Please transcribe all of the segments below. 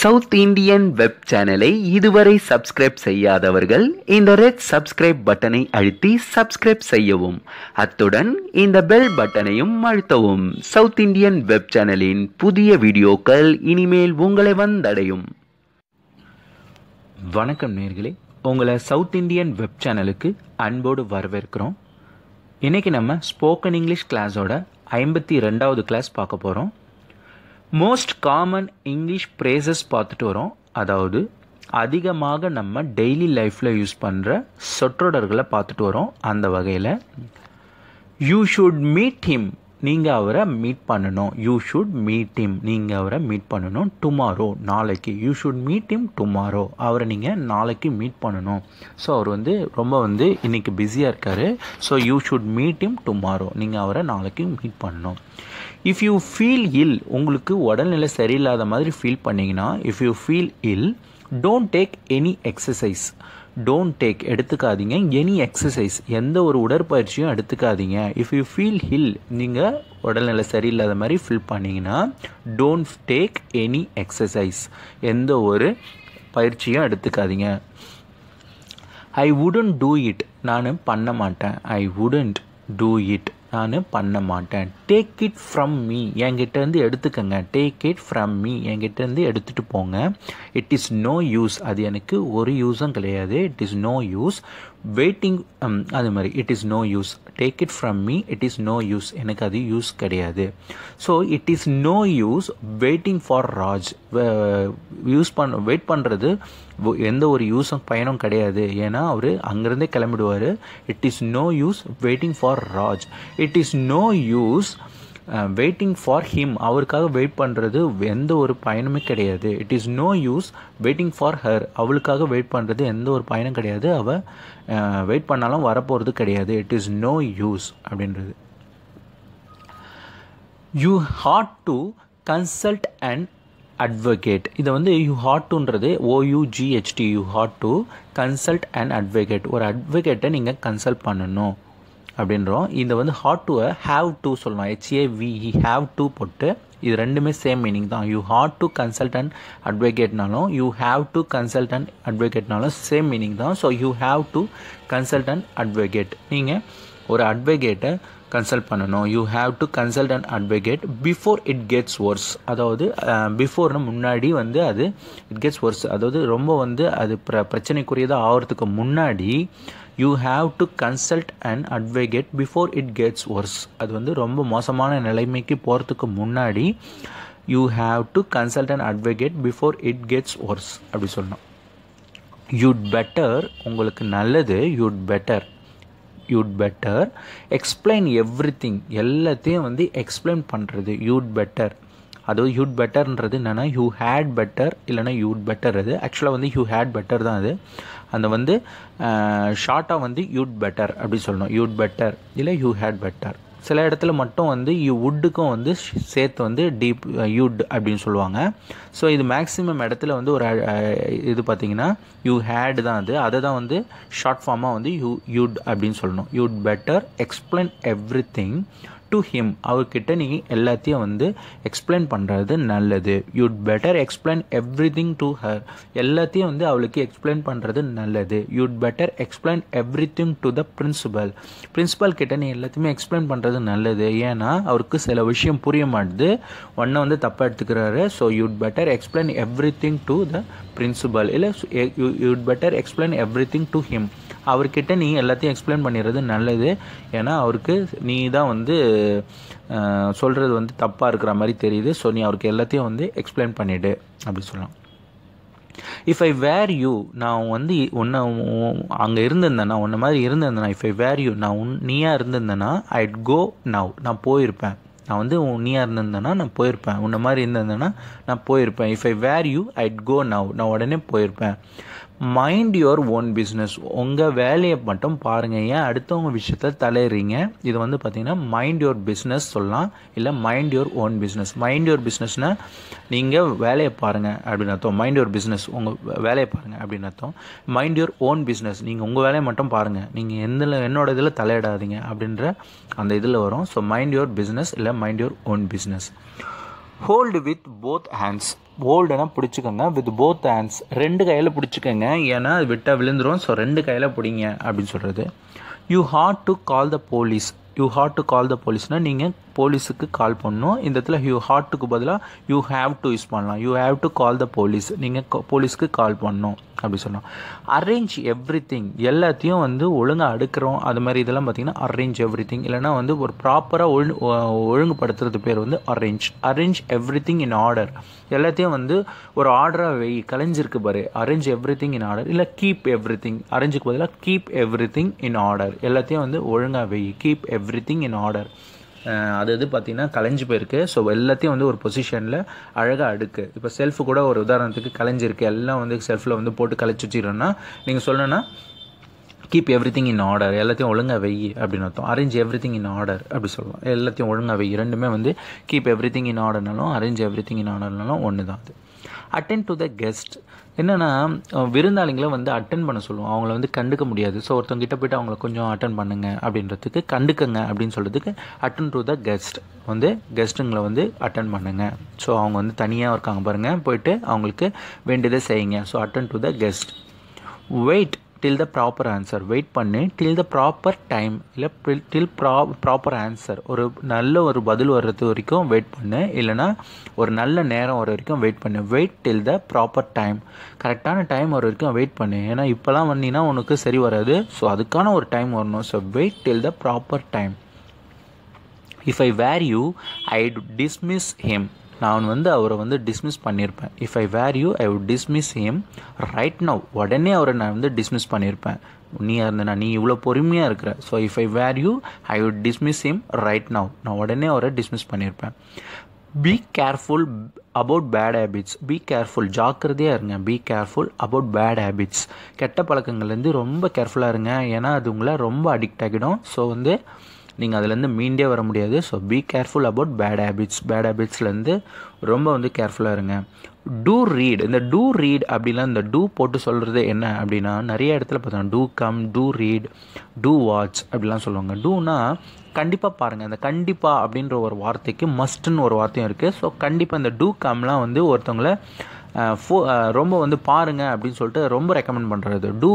South Indian web சேனலை இதுவரை subscribe செய்யாதவர்கள் இந்த ரெட் சப்ஸ்கிரைப் பட்டனை அழுத்தி சப்ஸ்கிரைப் செய்யவும் அத்துடன் இந்த பெல் பட்டனையும் அழுத்தவும் சவுத் இந்தியன் வெப் சேனலின் புதிய வீடியோக்கள் இனிமேல் உங்களை வந்தடையும் வணக்கம் நேர்களே உங்களை சவுத் இந்தியன் வெப் சேனலுக்கு அன்போடு வரவேற்கிறோம் இன்னைக்கு நம்ம ஸ்போக்கன் இங்கிலீஷ் கிளாஸோட ஐம்பத்தி ரெண்டாவது கிளாஸ் பார்க்க போகிறோம் மோஸ்ட் காமன் இங்கிலீஷ் ப்ரேசஸ் பார்த்துட்டு வரோம் அதாவது அதிகமாக நம்ம டெய்லி லைஃப்பில் யூஸ் பண்ணுற சொற்றொடர்களை பார்த்துட்டு வரோம் அந்த வகையில் யூ ஷுட் மீட் ஹிம் நீங்கள் அவரை மீட் பண்ணணும் யூ ஷுட் மீட் ஹிம் நீங்கள் அவரை மீட் பண்ணணும் டுமாரோ நாளைக்கு you should meet him tomorrow அவரை நீங்கள் நாளைக்கு மீட் பண்ணணும் ஸோ அவர் வந்து ரொம்ப வந்து இன்றைக்கி பிஸியாக இருக்கார் so you should meet him tomorrow நீங்கள் அவரை நாளைக்கு மீட் பண்ணணும் இஃப் யூ ஃபீல் இல் உங்களுக்கு உடல்நிலை சரியில்லாத மாதிரி ஃபீல் பண்ணிங்கன்னா if you feel ill don't take any exercise don't take எடுத்துக்காதீங்க எனி எக்ஸசைஸ் எந்த ஒரு உடற்பயிற்சியும் எடுத்துக்காதீங்க இஃப் யூ ஃபீல் ஹில் நீங்கள் உடல்நிலை சரியில்லாத மாதிரி ஃபீல் பண்ணிங்கன்னா டோன்ட் டேக் எனி எக்ஸசைஸ் எந்த ஒரு பயிற்சியும் எடுத்துக்காதீங்க ஐ வுடன்ட் டூ இட் நான் பண்ண மாட்டேன் ஐ வுடன்ட் டூ இட் நான் பண்ண மாட்டேன் டேக் இட் ஃப்ரம் மீ என்கிட்டேருந்து எடுத்துக்கங்க டேக் இட் ஃப்ரம் மீ என்கிட்டேருந்து எடுத்துகிட்டு போங்க இட் இஸ் நோ யூஸ் அது எனக்கு ஒரு யூஸும் கிடையாது it is no use waiting அது மாதிரி it is no use take it from me it is no use எனக்கு அது யூஸ் கிடையாது so it is no use waiting for Raj use பண்ண வெயிட் பண்ணுறது எந்த ஒரு யூஸும் பயனும் கிடையாது ஏன்னா அவர் அங்கேருந்தே கிளம்பிடுவார் it is no use waiting for Raj it is no use waiting for him அவருக்காக வெயிட் பண்ணுறது எந்த ஒரு பயனுமே கிடையாது it is no use waiting for her அவளுக்காக வெயிட் பண்ணுறது எந்த ஒரு பயனும் கிடையாது அவள் வெயிட் பண்ணாலும் வரப்போகிறது கிடையாது இட் இஸ் நோ யூஸ் அப்படின்றது you had to consult and advocate இதை வந்து யூ ஹாட் டுன்றது o u g h t you had to consult and advocate ஒரு அட்வொகேட்டை நீங்கள் கன்சல்ட் பண்ணணும் அப்படின்றோம் இதை வந்து ஹாட் டு ஹாவ் டு சொல்லலாம் ஹெச்ஏவிஇ ஹாவ் டு போட்டு இது ரெண்டுமே சேம் மீனிங் தான் you had to consult and அட்வொகேட்னாலும் you have to consult and அட்வொகேட்னாலும் சேம் மீனிங் தான் so you have to consult and advocate நீங்கள் ஒரு அட்வொகேட்டை கன்சல்ட் பண்ணணும் you have to consult and advocate before it gets worse அதாவது பிஃபோர்னு முன்னாடி வந்து அது இட் கெட்ஸ் ஒர்ஸ் அதாவது ரொம்ப வந்து அது பிர பிரச்சனைக்குரியதாக ஆகிறதுக்கு முன்னாடி you have to consult and advocate before it gets worse அது வந்து ரொம்ப மோசமான நிலைமைக்கு போகிறதுக்கு முன்னாடி you have to consult and advocate before it gets worse அப்படி சொல்லணும் யூட் பெட்டர் உங்களுக்கு நல்லது you'd better you'd better explain everything எல்லாத்தையும் வந்து எக்ஸ்பிளைன் பண்ணுறது யூட் பெட்டர் அதாவது யூட் பெட்டர்ன்றது என்னென்னா யூ ஹேட் பெட்டர் இல்லைனா யூட் பெட்டர் அது ஆக்சுவலாக வந்து யூ ஹேட் பெட்டர் தான் அது அந்த வந்து ஷார்ட்டாக வந்து யூட் பெட்டர் அப்படி சொல்லணும் யூட் பெட்டர் இல்லை யூ ஹேட் பெட்டர் சில இடத்துல மட்டும் வந்து யூ வுட்டுக்கும் வந்து சேர்த்து வந்து டீப் யூட் அப்படின்னு சொல்லுவாங்க ஸோ இது மேக்ஸிமம் இடத்துல வந்து ஒரு இது பார்த்தீங்கன்னா யூ ஹேட் தான் அது அதை தான் வந்து ஷார்ட் ஃபார்மாக வந்து யூ யூட் அப்படின்னு சொல்லணும் you'd better explain everything to him அவர்கிட்ட நீ எல்லாத்தையும் வந்து எக்ஸ்பிளைன் பண்ணுறது நல்லது you'd better explain everything to her எல்லாத்தையும் வந்து அவளுக்கு எக்ஸ்பிளைன் பண்ணுறது நல்லது you'd better explain everything to the principal principal கிட்ட நீ எல்லாத்தையுமே எக்ஸ்பிளைன் பண்ணுறது நல்லது ஏன்னா அவருக்கு சில விஷயம் புரிய மாட்டுது ஒன்றை வந்து தப்பாக எடுத்துக்கிறாரு so you'd better explain everything to the principal இல்லை you'd better explain everything to him அவர்கிட்ட நீ எல்லாத்தையும் எக்ஸ்பிளைன் பண்ணிடுறது நல்லது ஏன்னா அவருக்கு நீ தான் வந்து சொல்கிறது வந்து தப்பாக இருக்கிற மாதிரி தெரியுது ஸோ நீ அவருக்கு எல்லாத்தையும் வந்து எக்ஸ்பிளைன் பண்ணிவிடு அப்படி சொல்லலாம் இஃப் ஐ வேர் யூ நான் வந்து உன்னை அங்கே இருந்திருந்தேன்னா உன்ன மாதிரி இருந்திருந்தேன்னா இஃப் ஐ வேர் யூ நான் உன் நீயாக இருந்திருந்தேன்னா ஐட் கோ நவ் நான் போயிருப்பேன் நான் வந்து நீயாக இருந்திருந்தேன்னா நான் போயிருப்பேன் உன்ன மாதிரி இருந்திருந்தேன்னா நான் போயிருப்பேன் if I were you I'd go now நான் உடனே போயிருப்பேன் மைண்ட் யுவர் ஓன் பிஸ்னஸ் உங்கள் வேலையை மட்டும் பாருங்கள் ஏன் அடுத்தவங்க விஷயத்தில் தலையிறீங்க இது வந்து பார்த்தீங்கன்னா மைண்ட் யுவர் பிஸ்னஸ் சொல்லலாம் இல்லை mind your own business mind your பிஸ்னஸ்னால் நீங்கள் வேலையை பாருங்கள் அப்படின்னு அர்த்தம் மைண்ட் யுவர் பிஸ்னஸ் உங்கள் வேலையை பாருங்கள் அப்படின்னு அர்த்தம் மைண்ட் யுவர் ஓன் பிஸ்னஸ் நீங்கள் உங்கள் வேலையை மட்டும் பாருங்கள் நீங்கள் எந்த என்னோட இதில் தலையிடாதீங்க அப்படின்ற அந்த இதில் வரும் ஸோ மைண்ட் யுவர் பிஸ்னஸ் இல்லை mind your own business hold with both hands ஹோல்டுனா பிடிச்சிக்கோங்க வித் போத் ஹேண்ட்ஸ் ரெண்டு கையில் பிடிச்சிக்கோங்க ஏன்னா அது விட்டால் விழுந்துரும் ஸோ ரெண்டு கையில் பிடிங்க அப்படின்னு சொல்கிறது you had to call the police you had to call the போலீஸ்னால் நீங்கள் போலீஸுக்கு கால் பண்ணணும் இந்த இடத்துல யூ ஹாட்டுக்கு பதிலாக யூ ஹேவ் டு யூஸ் பண்ணலாம் you have to call the police நீங்கள் போலீஸ்க்கு கால் பண்ணணும் அப்படி சொல்லலாம் அரேஞ்ச் எவ்ரி திங் எல்லாத்தையும் வந்து ஒழுங்காக அடுக்கிறோம் அது மாதிரி இதெல்லாம் பார்த்தீங்கன்னா அரேஞ்ச் எவ்ரி திங் இல்லைனா வந்து ஒரு ப்ராப்பராக ஒழு ஒழுங்குபடுத்துறது பேர் வந்து arrange arrange everything in order எல்லாத்தையும் வந்து ஒரு ஆர்டராக வை கலைஞ்சிருக்கு பாரு arrange everything in order இல்லை கீப் எவ்ரி திங் அரேஞ்சுக்கு பதிலாக keep everything in order எல்லாத்தையும் வந்து ஒழுங்காக வை keep everything in order அது இது பார்த்தீங்கன்னா கலைஞ்சு போயிருக்கு ஸோ எல்லாத்தையும் வந்து ஒரு பொசிஷனில் அழகாக அடுக்கு இப்போ செல்ஃபு கூட ஒரு உதாரணத்துக்கு கலைஞ்சிருக்கு எல்லாம் வந்து செல்ஃபில் வந்து போட்டு கலைச்சி வச்சிடறோன்னா நீங்கள் சொல்லணும்னா keep everything in order எல்லாத்தையும் ஒழுங்காக வை அப்படின்னு அர்த்தம் arrange everything in order அப்படி சொல்லலாம் எல்லாத்தையும் ஒழுங்காக வை ரெண்டுமே வந்து கீப் எவ்ரி திங் இன் ஆர்டர்னாலும் அரேஞ்ச் எவ்ரி திங் இன் ஆர்டர்னாலும் ஒன்று தான் அது அட்டென்ட் டு த கெஸ்ட் என்னென்னா விருந்தாளிங்களை வந்து அட்டன் பண்ண சொல்லுவோம் அவங்கள வந்து கண்டுக்க முடியாது ஸோ ஒருத்தவங்க கிட்ட போய்ட்டு அவங்கள கொஞ்சம் அட்டன் பண்ணுங்க அப்படின்றதுக்கு கண்டுக்கங்க அப்படின்னு சொல்கிறதுக்கு அட்டன் டு த கெஸ்ட் வந்து கெஸ்ட்டுங்களை வந்து அட்டன் பண்ணுங்க ஸோ அவங்க வந்து தனியாக இருக்காங்க பாருங்கள் போயிட்டு அவங்களுக்கு வேண்டியதை செய்யுங்க so attend to the guest wait till the proper answer wait பண்ணி டில் த ப்ராப்பர் டைம் இல்லை டில் ப்ரா ப்ராப்பர் ஆன்சர் ஒரு நல்ல ஒரு பதில் வர்றது வரைக்கும் வெயிட் பண்ணு இல்லைனா ஒரு நல்ல நேரம் வர வரைக்கும் வெயிட் பண்ணு wait till the proper time கரெக்டான டைம் வர வரைக்கும் வெயிட் பண்ணு ஏன்னா இப்போலாம் வந்தீங்கன்னா உனக்கு சரி வராது ஸோ அதுக்கான ஒரு டைம் வரணும் so wait till the proper time if I were you I dismiss him நான் வந்து அவரை வந்து டிஸ்மிஸ் பண்ணியிருப்பேன் if I were you I would dismiss him right now உடனே அவரை நான் வந்து டிஸ்மிஸ் பண்ணியிருப்பேன் நீ இருந்தனா நீ இவ்வளோ பொறுமையாக இருக்கிற so if I were you I would dismiss him right now நான் உடனே அவரை டிஸ்மிஸ் பண்ணியிருப்பேன் be careful about bad habits be careful ஜாக்கிரதையாக இருங்க be careful about bad habits கெட்ட பழக்கங்கள்லேருந்து ரொம்ப கேர்ஃபுல்லாக இருங்க ஏன்னா அது உங்களை ரொம்ப அடிக்ட் ஆகிடும் ஸோ வந்து நீங்கள் அதுலேருந்து மீண்டே வர முடியாது so be careful about bad habits bad ஹேபிட்ஸ்லேருந்து ரொம்ப வந்து கேர்ஃபுல்லாக இருங்க டூ ரீட் இந்த டூ ரீட் அப்படிலாம் இந்த டூ போட்டு சொல்கிறது என்ன அப்படின்னா நிறைய இடத்துல பார்த்தோம் to come to read to watch அப்படிலாம் சொல்லுவாங்க டூனா கண்டிப்பாக பாருங்கள் இந்த கண்டிப்பாக அப்படின்ற ஒரு வார்த்தைக்கு மஸ்ட்டுன்னு ஒரு வார்த்தையும் இருக்குது ஸோ கண்டிப்பாக இந்த டூ கம்லாம் வந்து ஒருத்தவங்கள ஃபோ ரொம்ப வந்து பாருங்கள் அப்படின்னு சொல்லிட்டு ரொம்ப ரெக்கமெண்ட் பண்ணுறது டூ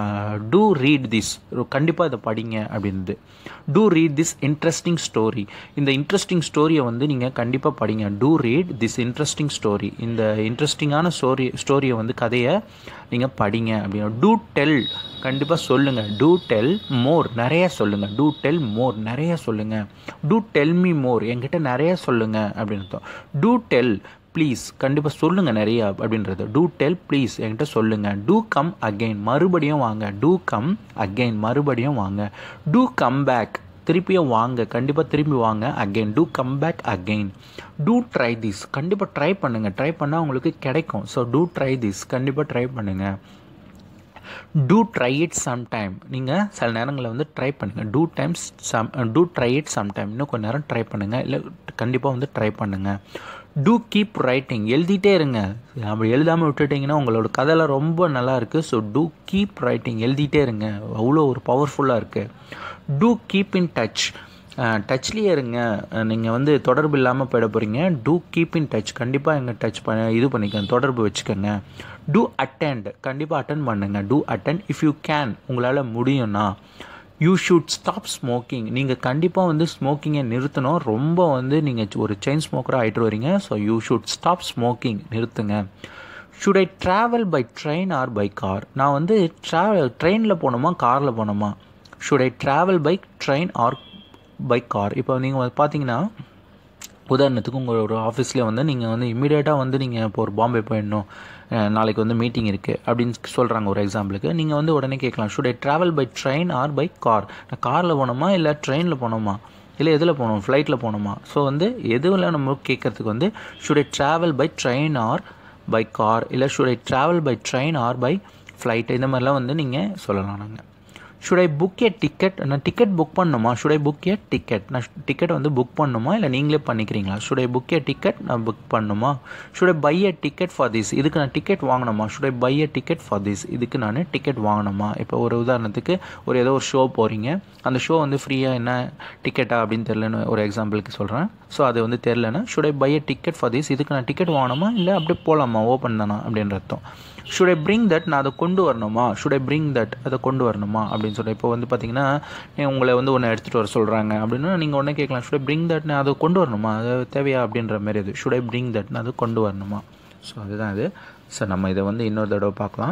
டூ ரீட் திஸ் கண்டிப்பாக இதை படிங்க அப்படின்றது to read this interesting story இந்த இன்ட்ரெஸ்டிங் ஸ்டோரியை வந்து நீங்கள் கண்டிப்பாக படிங்க to read this interesting story இந்த இன்ட்ரெஸ்டிங்கான ஸ்டோரி ஸ்டோரியை வந்து கதையை நீங்கள் படிங்க அப்படின்னா டூ டெல் கண்டிப்பாக சொல்லுங்கள் டூ டெல் மோர் நிறைய சொல்லுங்கள் டூ டெல் மோர் நிறைய சொல்லுங்கள் டூ டெல் மீ மோர் என்கிட்ட நிறைய சொல்லுங்கள் அப்படின்னு அர்த்தம் டூ டெல் ப்ளீஸ் கண்டிப்பாக சொல்லுங்கள் நிறையா அப்படின்றது டூ டெல் ப்ளீஸ் என்கிட்ட சொல்லுங்கள் டூ கம் அகெயின் மறுபடியும் வாங்க டூ கம் அகெயின் மறுபடியும் வாங்க டூ கம் பேக் திருப்பியும் வாங்க கண்டிப்பாக திரும்பி வாங்க again to come back again to try this கண்டிப்பாக ட்ரை பண்ணுங்கள் ட்ரை பண்ணால் உங்களுக்கு கிடைக்கும் ஸோ டூ ட்ரை திஸ் கண்டிப்பாக ட்ரை பண்ணுங்கள் to try it some time நீங்கள் சில நேரங்களில் வந்து ட்ரை பண்ணுங்கள் two times some to try it some time இன்னும் கொஞ்சம் நேரம் ட்ரை பண்ணுங்கள் இல்லை கண்டிப்பாக வந்து ட்ரை பண்ணுங்கள் டூ கீப் ரைட்டிங் எழுதிட்டே இருங்க அப்படி எழுதாமல் விட்டுட்டிங்கன்னா உங்களோட கதையெல்லாம் ரொம்ப நல்லா இருக்குது ஸோ டூ கீப் ரைட்டிங் எழுதிட்டே இருங்க அவ்வளோ ஒரு பவர்ஃபுல்லாக இருக்குது டூ கீப் இன் டச் டச்லேயே இருங்க நீங்கள் வந்து தொடர்பு இல்லாமல் போயிட போகிறீங்க டூ கீப் இன் டச் கண்டிப்பாக எங்கள் டச் பண்ண இது பண்ணிக்கோங்க தொடர்பு வச்சுக்கோங்க டூ அட்டெண்ட் கண்டிப்பாக அட்டன் பண்ணுங்க to attend if you can உங்களால் முடியும்னா யூ ஷுட் ஸ்டாப் ஸ்மோக்கிங் நீங்கள் கண்டிப்பாக வந்து ஸ்மோக்கிங்கை நிறுத்தணும் ரொம்ப வந்து நீங்கள் ஒரு செயின் ஸ்மோக்கராக ஆகிட்டு வரீங்க so you should stop smoking நிறுத்துங்க should I travel by train or by car நான் வந்து ட்ராவல் ட்ரெயினில் போகணுமா காரில் போகணுமா should I travel by train or by car இப்போ நீங்கள் பார்த்தீங்கன்னா உதாரணத்துக்கு உங்கள் ஒரு ஆஃபீஸ்லேயே வந்து நீங்கள் வந்து இமீடியட்டாக வந்து நீங்கள் இப்போ ஒரு பாம்பே போயிடணும் நாளைக்கு வந்து மீட்டிங் இருக்குது அப்படின்னு சொல்கிறாங்க ஒரு எக்ஸாம்பிளுக்கு நீங்கள் வந்து உடனே கேட்கலாம் should I travel by train or by car நான் காரில் போகணுமா இல்லை ட்ரெயினில் போகணுமா இல்லை எதில் போகணும் ஃப்ளைட்டில் போகணுமா ஸோ வந்து எதுவில் நம்ம கேட்குறதுக்கு வந்து should I travel by train or by car இல்லை should I travel by train or by flight இந்த மாதிரிலாம் வந்து நீங்கள் சொல்லலாம் நாங்கள் should I book a ticket நான் டிக்கெட் புக் பண்ணணுமா should I book a ticket நான் டிக்கெட் வந்து புக் பண்ணணுமா இல்லை நீங்களே பண்ணிக்கிறீங்களா should I book a ticket நான் புக் பண்ணணுமா should I buy a ticket for this இதுக்கு நான் டிக்கெட் வாங்கணுமா should I buy a ticket for this இதுக்கு நான் டிக்கெட் வாங்கணுமா இப்போ ஒரு உதாரணத்துக்கு ஒரு ஏதோ ஒரு ஷோ போகிறீங்க அந்த ஷோ வந்து ஃப்ரீயாக என்ன டிக்கெட்டா அப்படின்னு தெரிலன்னு ஒரு எக்ஸாம்பிளுக்கு சொல்கிறேன் ஸோ அது வந்து தெரிலன்னா should I buy a ticket for this இதுக்கு நான் டிக்கெட் வாங்கணுமா இல்லை அப்படியே போகலாமா ஓப்பன் தானா அப்படின்ற அர்த்தம் ஷுட் ஐ பிரிங் தட் நான் அதை கொண்டு வரணுமா ஷுட் ஐ பிரிங் தட் அதை கொண்டு வரணுமா அப்படின்னு சொல்லி இப்போ வந்து பார்த்தீங்கன்னா உங்களை வந்து ஒன்று எடுத்துகிட்டு வர சொல்கிறாங்க அப்படின்னா நீங்கள் ஒன்றே கேட்கலாம் ஷுட் ஐ பிரிங் தட் நான் அதை கொண்டு வரணுமா அது தேவையா அப்படின்ற மாதிரி அது ஷுட் ஐ பிரிங் தட் நான் அதை கொண்டு வரணுமா ஸோ அதுதான் இது சார் நம்ம இதை வந்து இன்னொரு தடவை பார்க்கலாம்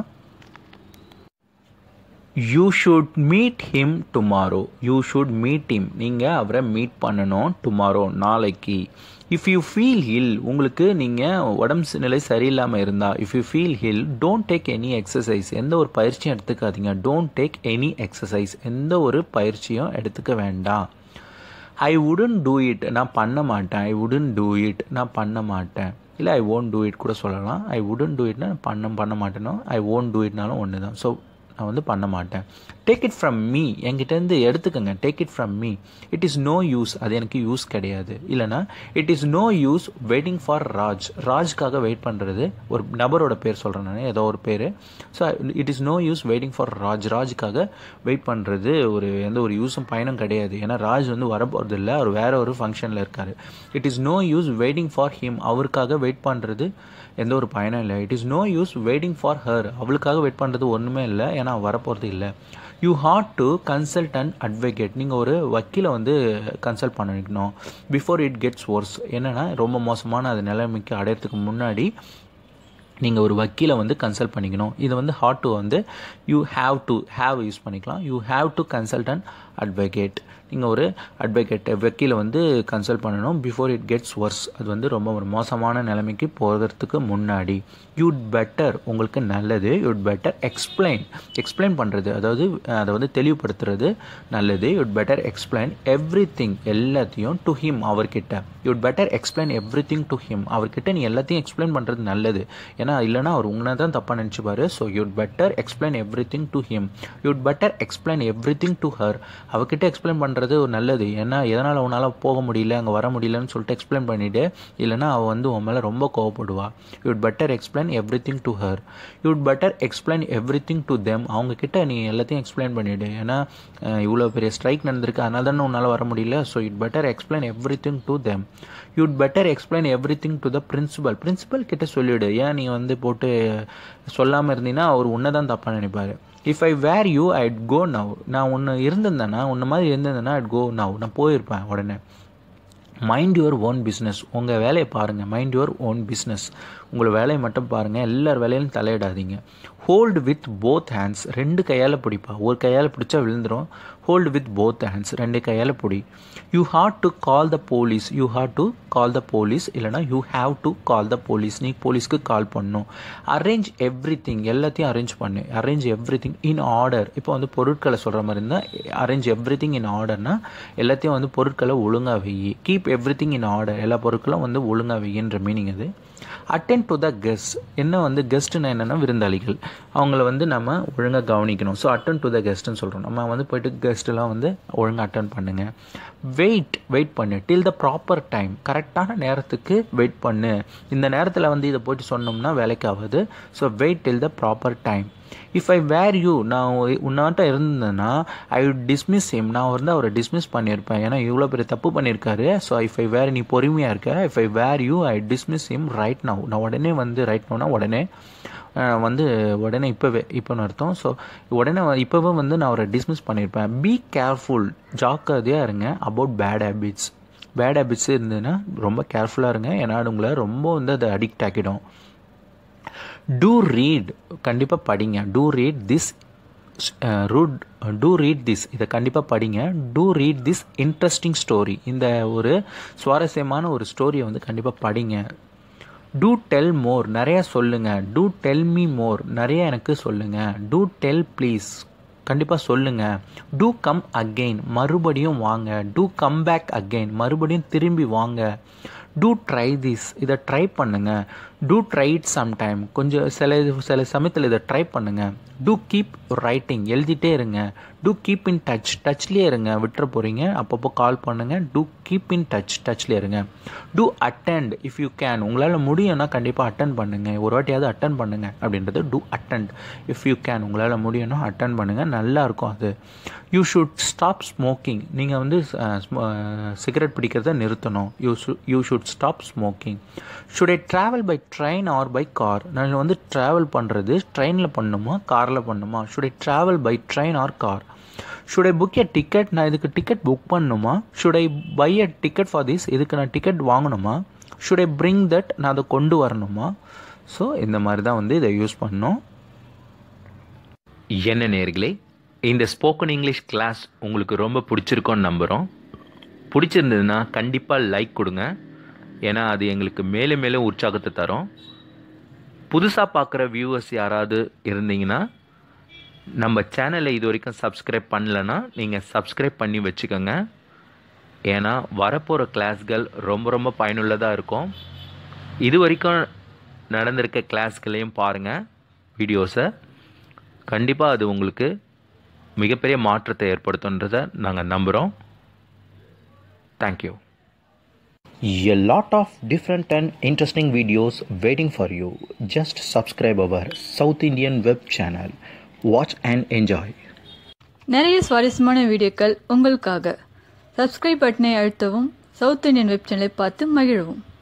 you should meet him tomorrow you should meet him நீங்கள் அவரை மீட் பண்ணணும் டுமாரோ நாளைக்கு இஃப் யூ ஃபீல் ஹில் உங்களுக்கு நீங்கள் உடம்பு நிலை சரியில்லாமல் இருந்தால் if you feel ill don't take any exercise எந்த ஒரு பயிற்சியும் எடுத்துக்காதீங்க டோன்ட் டேக் எனி எக்ஸசைஸ் எந்த ஒரு பயிற்சியும் எடுத்துக்க வேண்டாம் ஐ உடன் டூ இட் நான் பண்ண மாட்டேன் ஐ உடன் டூ இட் நான் பண்ண மாட்டேன் இல்லை ஐ ஓன்ட் டூ இட் கூட சொல்லலாம் ஐ உடன் டூ இட்னா பண்ண பண்ண மாட்டேனோ ஐ ஓன்ட் டூ இட்னாலும் ஒன்று தான் ஸோ நான் வந்து பண்ண மாட்டேன் டேக் இட் ஃப்ரம் மீ என்கிட்டேருந்து எடுத்துக்கோங்க take it from me it is no use அது எனக்கு யூஸ் கிடையாது இல்லைனா it is no use waiting for Raj ராஜ்க்காக வெயிட் பண்ணுறது ஒரு நபரோட பேர் சொல்கிறேன் நான் ஏதோ ஒரு பேர் so it is no use waiting for Raj ராஜுக்காக வெயிட் பண்ணுறது ஒரு எந்த ஒரு யூஸும் பயனும் கிடையாது ஏன்னா ராஜ் வந்து வரப்போகிறது இல்லை அவர் வேற ஒரு ஃபங்க்ஷனில் இருக்கார் it is no use waiting for him அவருக்காக வெயிட் பண்ணுறது எந்த ஒரு பயனும் இல்லை it is no use waiting for her அவளுக்காக வெயிட் பண்ணுறது ஒன்றுமே இல்லை ஏன்னா வரப்போகிறது இல்லை you had to consult and advocate நீங்கள் ஒரு வக்கீலை வந்து கன்சல்ட் பண்ணிக்கணும் பிஃபோர் இட் கெட்ஸ் ஒர்ஸ் என்னென்னா ரொம்ப மோசமான அது நிலைமைக்கு அடையிறதுக்கு முன்னாடி நீங்கள் ஒரு வக்கீலை வந்து கன்சல்ட் பண்ணிக்கணும் இது வந்து ஹாட் டு வந்து you have to have use பண்ணிக்கலாம் you have to consult and advocate நீங்கள் ஒரு அட்வொகேட் வக்கீலை வந்து கன்சல்ட் பண்ணணும் பிஃபோர் இட் கெட்ஸ் ஒர்ஸ் அது வந்து ரொம்ப ஒரு மோசமான நிலைமைக்கு போகிறதுக்கு முன்னாடி யூட் பெட்டர் உங்களுக்கு நல்லது யூட் பெட்டர் எக்ஸ்பிளைன் எக்ஸ்பிளைன் பண்ணுறது அதாவது அதை வந்து தெளிவுபடுத்துறது நல்லது you'd better explain everything எல்லாத்தையும் டு ஹிம் அவர்கிட்ட you'd better explain everything to him அவர்கிட்ட நீ எல்லாத்தையும் எக்ஸ்பிளைன் பண்ணுறது நல்லது ஏன்னா இல்லைனா அவர் உங்களை தான் தப்பாக நினச்சிப்பாரு so you'd better explain everything to him you'd better explain everything to her அவகிட்ட எக்ஸ்பிளைன் பண்ணுறது ஒரு நல்லது ஏன்னா எதனால் உன்னால் போக முடியல அங்கே வர முடியலன்னு சொல்லிட்டு எக்ஸ்பிளைன் பண்ணிவிட்டு இல்லைனா அவள் வந்து உன் மேலே ரொம்ப கோவப்படுவா you'd better explain everything to her you'd better explain everything to them அவங்கக்கிட்ட நீ எல்லாத்தையும் எக்ஸ்பிளைன் பண்ணிவிடு ஏன்னா இவ்வளோ பெரிய ஸ்ட்ரைக் நடந்திருக்கு அதனால தானே உன்னால் வர முடியல so you'd better explain everything to them you'd better explain everything to the principal principal கிட்ட சொல்லிவிடு ஏன் நீ வந்து போட்டு சொல்லாமல் இருந்தீங்கன்னா அவர் உன்னை தான் தப்பாக நினைப்பார் if I were you I'd go now நான் ஒன்று இருந்திருந்தேன்னா உன்ன மாதிரி இருந்திருந்தேன்னா ஐட் கோ நவ் நான் போயிருப்பேன் உடனே மைண்ட் யுவர் ஓன் பிஸ்னஸ் உங்கள் வேலையை பாருங்கள் மைண்ட் யுவர் ஓன் பிஸ்னஸ் உங்களை வேலையை மட்டும் பாருங்கள் எல்லார் வேலையிலும் தலையிடாதீங்க ஹோல்டு வித் போத் ஹேண்ட்ஸ் ரெண்டு கையால் பிடிப்பா ஒரு கையால் பிடிச்சா விழுந்துடும் ஹோல்டு வித் போத் ஹேண்ட்ஸ் ரெண்டு கையால் பிடி you had to call the police you had to call the police இல்லைனா you have to call the police நீ போலீஸ்க்கு கால் பண்ணணும் அரேஞ்ச் எவ்ரி திங் எல்லாத்தையும் அரேஞ்ச் பண்ணு arrange everything in order இப்போ வந்து பொருட்களை சொல்கிற மாதிரி இருந்தால் அரேஞ்ச் எவ்ரி திங் இன் ஆர்டர்னா எல்லாத்தையும் வந்து பொருட்களை ஒழுங்காக வெயி keep everything in order எல்லா பொருட்களும் வந்து ஒழுங்காக வெய்யின்ற மீனிங் அது அட்டென்ட் டு த கெஸ்ட் என்ன வந்து கெஸ்ட்னா என்னென்னா விருந்தாளிகள் அவங்கள வந்து நம்ம ஒழுங்காக கவனிக்கணும் ஸோ அட்டன் டு த கெஸ்ட்னு சொல்கிறோம் நம்ம வந்து போயிட்டு கெஸ்ட்டெல்லாம் வந்து ஒழுங்காக அட்டன் பண்ணுங்கள் வெயிட் வெயிட் பண்ணு டில் த ப்ராப்பர் டைம் கரெக்டான நேரத்துக்கு வெயிட் பண்ணு இந்த நேரத்தில் வந்து இதை போயிட்டு சொன்னோம்னா வேலைக்கு ஆகாது so wait till the proper time if I were you நான் உன்னாட்ட இருந்தேன்னா ஐ வுட் டிஸ்மிஸ் ஹிம் நான் வந்து அவரை டிஸ்மிஸ் பண்ணியிருப்பேன் ஏன்னா இவ்வளோ பெரிய தப்பு பண்ணியிருக்காரு ஸோ இஃப் ஐ வேர் நீ பொறுமையாக இருக்க if I were you I dismiss him right now நான் உடனே வந்து ரைட் நவுனா உடனே வந்து உடனே இப்போவே இப்போன்னு அர்த்தம் ஸோ உடனே இப்போவே வந்து நான் அவரை டிஸ்மிஸ் பண்ணியிருப்பேன் பி கேர்ஃபுல் ஜாக்கிரதையாக இருங்க about bad habits bad habits இருந்ததுன்னா ரொம்ப கேர்ஃபுல்லாக இருங்க ஏன்னா உங்களை ரொம்ப வந்து அதை அடிக்ட் ஆக்கிடும் டூ ரீட் கண்டிப்பாக படிங்க to read this route to read this இதை கண்டிப்பாக படிங்க to read this interesting story இந்த ஒரு சுவாரஸ்யமான ஒரு ஸ்டோரியை வந்து கண்டிப்பாக படிங்க டூ டெல் மோர் நிறையா சொல்லுங்கள் டூ டெல் மீ மோர் நிறைய எனக்கு சொல்லுங்கள் டூ டெல் ப்ளீஸ் கண்டிப்பாக சொல்லுங்கள் டூ கம் அகெயின் மறுபடியும் வாங்க டூ கம் பேக் அகெயின் மறுபடியும் திரும்பி வாங்க டூ ட்ரை திஸ் இதை ட்ரை பண்ணுங்கள் டூ ட்ரை இட் சம்டைம் கொஞ்சம் சில சில சமயத்தில் இதை ட்ரை பண்ணுங்கள் டூ கீப் ரைட்டிங் எழுதிட்டே இருங்க டூ கீப் இன் டச் டச்லேயே இருங்க விட்டுற போகிறீங்க அப்பப்போ கால் பண்ணுங்கள் டூ கீப் இன் டச் டச்லேயே இருங்க to attend if you can உங்களால் முடியும்னா கண்டிப்பாக அட்டன் பண்ணுங்கள் ஒரு வாட்டியாவது அட்டன் பண்ணுங்கள் அப்படின்றது to attend if you can உங்களால் முடியும்னா அட்டன் பண்ணுங்கள் நல்லா இருக்கும் அது யூ ஷுட் ஸ்டாப் ஸ்மோக்கிங் நீங்கள் வந்து சிகரெட் பிடிக்கிறத நிறுத்தணும் you you should stop smoking should I travel by train or by car நான் வந்து ட்ராவல் பண்ணுறது ட்ரெயினில் பண்ணுமா காரில் பண்ணுமா should I travel by train or car should I book a ticket நான் இதுக்கு டிக்கெட் புக் பண்ணணுமா should I buy a ticket for this இதுக்கு நான் டிக்கெட் வாங்கணுமா ஷுட் ஐ பிரிங் தட் நான் அதை கொண்டு வரணுமா ஸோ இந்த மாதிரி தான் வந்து இதை யூஸ் பண்ணணும் என்ன நேர்களே இந்த ஸ்போக்கன் இங்கிலீஷ் கிளாஸ் உங்களுக்கு ரொம்ப பிடிச்சிருக்கோன்னு நம்புகிறோம் பிடிச்சிருந்ததுன்னா கண்டிப்பாக லைக் கொடுங்க ஏன்னா அது எங்களுக்கு மேலும் மேலும் உற்சாகத்தை தரும் புதுசாக பார்க்குற வியூவர்ஸ் யாராவது இருந்தீங்கன்னா நம்ம சேனலை இது வரைக்கும் சப்ஸ்கிரைப் பண்ணலன்னா நீங்கள் சப்ஸ்கிரைப் பண்ணி வச்சுக்கோங்க ஏன்னா வரப்போகிற கிளாஸ்கள் ரொம்ப ரொம்ப பயனுள்ளதாக இருக்கும் இது வரைக்கும் நடந்திருக்க கிளாஸ்களையும் பாருங்கள் வீடியோஸை கண்டிப்பாக அது உங்களுக்கு மிகப்பெரிய மாற்றத்தை ஏற்படுத்துன்றதை நாங்கள் நம்புகிறோம் thank you A lot of different and interesting videos waiting for you. Just subscribe our South Indian web channel. Watch and enjoy. நிறைய சுவாரஸ்யமான வீடியோக்கள் உங்களுக்காக சப்ஸ்கிரைப் பட்டனை அழுத்தவும் சவுத் இந்தியன் வெப் சேனலை பார்த்து மகிழவும்